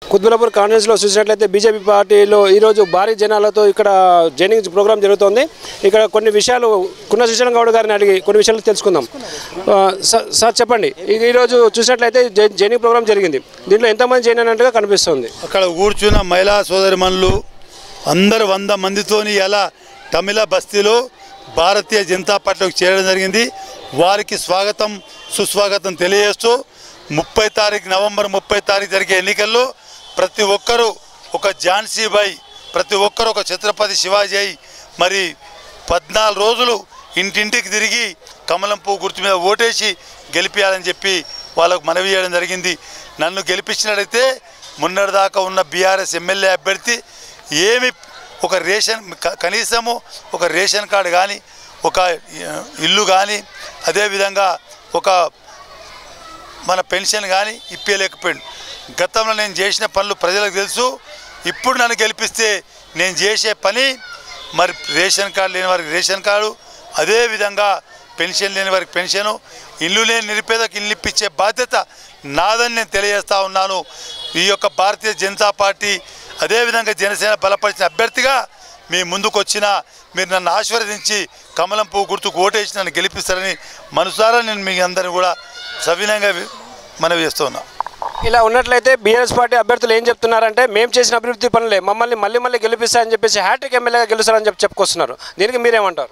కుత్బులాపూర్ కాన్ఫరెన్స్లో చూసినట్లయితే బీజేపీ పార్టీలో ఈరోజు భారీ జనాలతో ఇక్కడ జైనింగ్ ప్రోగ్రామ్ జరుగుతోంది ఇక్కడ కొన్ని విషయాలు కున్న శ్రీశైలం గౌడ్ గారిని అడిగి కొన్ని విషయాలు తెలుసుకుందాం ఆ, సార్- సార్ చెప్పండి ఈ- ఈరోజు చూసినట్లయితే జై- జైనింగ్ ప్రోగ్రామ్ జరిగింది దీంట్లో ఎంతమంది జైన్ అన్నట్టుగా కనిపిస్తుంది అక్కడ కూర్చున్న మహిళా సోదరిమణులు అందరు వంద మందితోని ఎలా తమిళ బస్తీలో భారతీయ జనతా పార్టీలోకి చేరడం జరిగింది వారికి స్వాగతం సుస్వాగతం తెలియజేస్తూ ముప్పై తారీఖు నవంబర్ ముప్పై తారీఖు జరిగే ఎన్నికల్లో ప్రతి ఒక్కరూ ఒక ఝాన్సీబాయి ప్రతి ఒక్కరు ఒక ఛత్రపతి శివాజీ అయి మరి పద్నాలుగు రోజులు ఇంటింటికి తిరిగి కమలం పువ్వు గుర్తు మీద ఓటేసి గెలిపించాలని చెప్పి వాళ్ళకు మనవి చేయడం జరిగింది నన్ను గెలిపించినట్టయితే మొన్నటిదాకా ఉన్న బీఆర్ఎస్ ఎమ్మెల్యే అభ్యర్థి ఏమి ఒక రేషన్ క- కనీసము ఒక రేషన్ కార్డు కానీ ఒక ఆ, ఇల్లు కానీ అదేవిధంగా ఒక మన పెన్షన్ కానీ ఇప్పలేకపోయాడు గతంలో నేను చేసిన పనులు ప్రజలకు తెలుసు ఇప్పుడు నన్ను గెలిపిస్తే నేను చేసే పని మరి రేషన్ కార్డు లేని వారికి రేషన్ కార్డు అదేవిధంగా పెన్షన్ లేని వారికి పెన్షను ఇల్లు లేని నిరుపేదకు ఇల్లు ఇప్పించే బాధ్యత నాదని నేను తెలియజేస్తా ఉన్నాను ఈ యొక్క భారతీయ జనతా పార్టీ అదేవిధంగా జనసేన బలపరిచిన అభ్యర్థిగా మీ ముందుకు వచ్చిన మీరు నన్ను ఆశీర్వదించి కమలం పువ్వు గుర్తుకు ఓటేసి నన్ను గెలిపిస్తారని మనసారా నేను మీ అందరిని కూడా సవినంగా వి- మనవి చేస్తున్నా ఇలా ఉన్నట్లయితే బీఆర్ఎస్ పార్టీ అభ్యర్థులు ఏం చెప్తున్నారంటే మేము చేసిన అభివృద్ధి పనులే మమ్మల్ని మళ్ళీ మళ్ళీ గెలిపిస్తారని చెప్పేసి హ్యాట్రిక్ ఎమ్మెల్యేగా గెలుస్తారని చెప్పి చెప్పుకొస్తున్నారు దీనికి మీరేమంటారు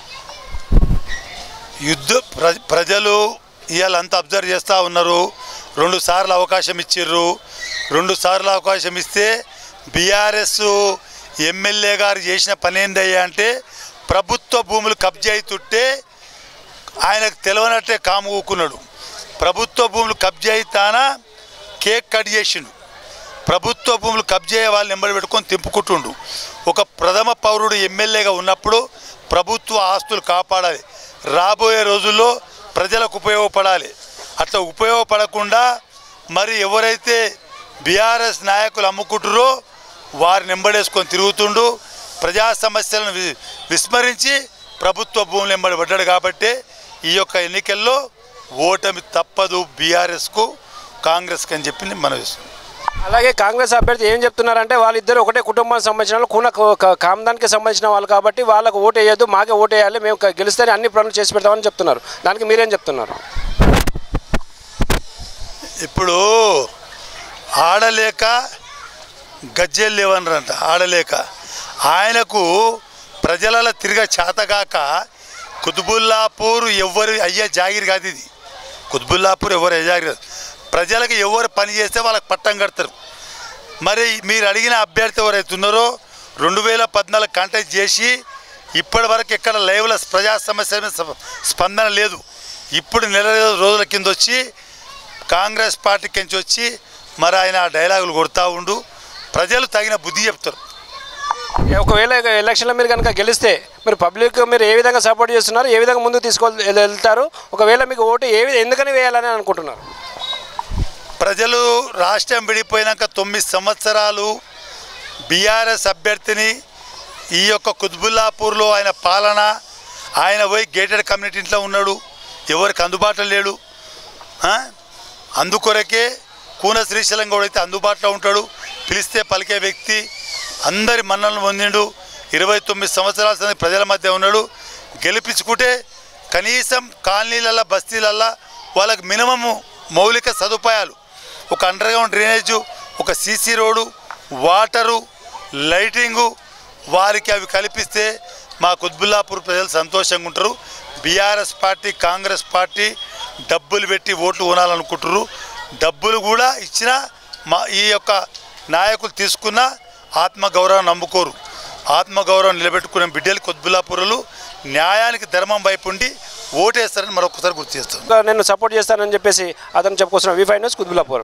యుద్ధ ప్ర ప్రజలు ఇవాళ అంతా అబ్జర్వ్ చేస్తూ ఉన్నారు రెండు సార్లు అవకాశం ఇచ్చిర్రు రెండు సార్లు అవకాశం ఇస్తే బీఆర్ఎస్ ఎమ్మెల్యే గారు చేసిన పని ఏందయ్యా అంటే ప్రభుత్వ భూములు కబ్జా అవుతుంటే ఆయనకు తెలియనట్టే కాము ఊకున్నాడు ప్రభుత్వ భూములు కబ్జా అయితానా కేక్ కట్ చేసిండు ప్రభుత్వ భూములు కబ్జా వాళ్ళు నెంబడి పెట్టుకొని తింపుకుంటుండు ఒక ప్రథమ పౌరుడు ఎమ్మెల్యేగా ఉన్నప్పుడు ప్రభుత్వ ఆస్తులు కాపాడాలి రాబోయే రోజుల్లో ప్రజలకు ఉపయోగపడాలి అట్లా ఉపయోగపడకుండా మరి ఎవరైతే బీఆర్ఎస్ నాయకులు అమ్ముకుంటురో వారిని ఎంబడేసుకొని తిరుగుతుండు ప్రజా సమస్యలను వి- విస్మరించి ప్రభుత్వ భూములు ఎంబడి పడ్డాడు కాబట్టి ఈ యొక్క ఎన్నికల్లో ఓటమి తప్పదు బీఆర్ఎస్కు కాంగ్రెస్కి అని చెప్పి మనం ఇస్తున్నాం అలాగే కాంగ్రెస్ అభ్యర్థి ఏం చెప్తున్నారంటే వాళ్ళిద్దరు ఒకటే కుటుంబానికి సంబంధించిన వాళ్ళు కూన క- కామదానికి సంబంధించిన వాళ్ళు కాబట్టి వాళ్ళకు ఓటు వేయద్దు మాకే ఓటు వేయాలి మేము క- గెలిస్తేనే అన్ని పనులు చేసి పెడతామని చెప్తున్నారు దానికి మీరేం చెప్తున్నారు ఇప్పుడు ఆడలేక గజ్జెలు లేవనరంట ఆడలేక ఆయనకు ప్రజలలో తిరగ చేతగాక కుతుబుల్లాపూర్ ఎవరు అయ్యే జాగిరి కాదు ఇది కుతుబుల్లాపూర్ ఎవరు అయ్యే జాగిరి కాదు ప్రజలకు ఎవరు పని చేస్తే వాళ్ళకి పట్టం కడతారు మరి మీరు అడిగిన అభ్యర్థి ఎవరైతే ఉన్నారో రెండు వేల పద్నాలుగు కాంటాక్ట్ చేసి ఇప్పటి వరకు ఎక్కడ లైవ్ల ప్రజా సమస్యల మీద స్ప- స్పందన లేదు ఇప్పుడు నెల రోజుల కింద వచ్చి కాంగ్రెస్ పార్టీకి నుంచి వచ్చి మరి ఆయన ఆ డైలాగులు కొడతా ఉండు ప్రజలు తగిన బుద్ధి చెప్తారు ఒకవేళ ఎలక్షన్లో మీరు కనుక గెలిస్తే మీరు పబ్లిక్ మీరు ఏ విధంగా సపోర్ట్ చేస్తున్నారు ఏ విధంగా ముందుకు తీసుకొని వెళ్తారు ఒకవేళ మీకు ఓటు ఏ విధ- ఎందుకని వేయాలని అనుకుంటున్నారు ప్రజలు రాష్ట్రం విడిపోయినాక తొమ్మిది సంవత్సరాలు బీఆర్ఎస్ అభ్యర్థిని ఈ యొక్క కుత్బుల్లాపూర్లో ఆయన పాలన ఆయన పోయి గేటెడ్ కమ్యూనిటీ ఇంట్లో ఉన్నాడు ఎవరికి అందుబాటులో లేడు ఆ? అందుకొరకే కూన శ్రీశైలం గౌడ్ అయితే అందుబాటులో ఉంటాడు పిలిస్తే పలికే వ్యక్తి అందరి మన్నలను పొందిండు ఇరవై తొమ్మిది సంవత్సరాల సంది ప్రజల మధ్య ఉన్నాడు గెలిపించుకుంటే కనీసం కాలనీలల్లో బస్తీలల్లో వాళ్ళకి మినిమము మౌలిక సదుపాయాలు ఒక అండర్ గ్రౌండ్ డ్రైనేజు ఒక సీసీ రోడ్డు వాటరు లైటింగు వారికి అవి కల్పిస్తే మా కుత్బుల్లాపూర్ ప్రజలు సంతోషంగా ఉంటారు బీఆర్ఎస్ పార్టీ కాంగ్రెస్ పార్టీ డబ్బులు పెట్టి ఓట్లు కొనాలనుకుంటారు డబ్బులు కూడా ఇచ్చిన మా ఈ యొక్క నాయకులు తీసుకున్న ఆత్మగౌరవం నమ్ముకోరు ఆత్మగౌరవం నిలబెట్టుకునే బిడ్డలు కొద్బుల్లాపూర్లు న్యాయానికి ధర్మం వైపు ఉండి ఓటేస్తారని మరొకసారి గుర్తు చేస్తాను నేను సపోర్ట్ చేస్తానని చెప్పేసి అతను చెప్పుకొస్తున్న వి ఫైవ్ న్యూస్ కుత్బులాపూర్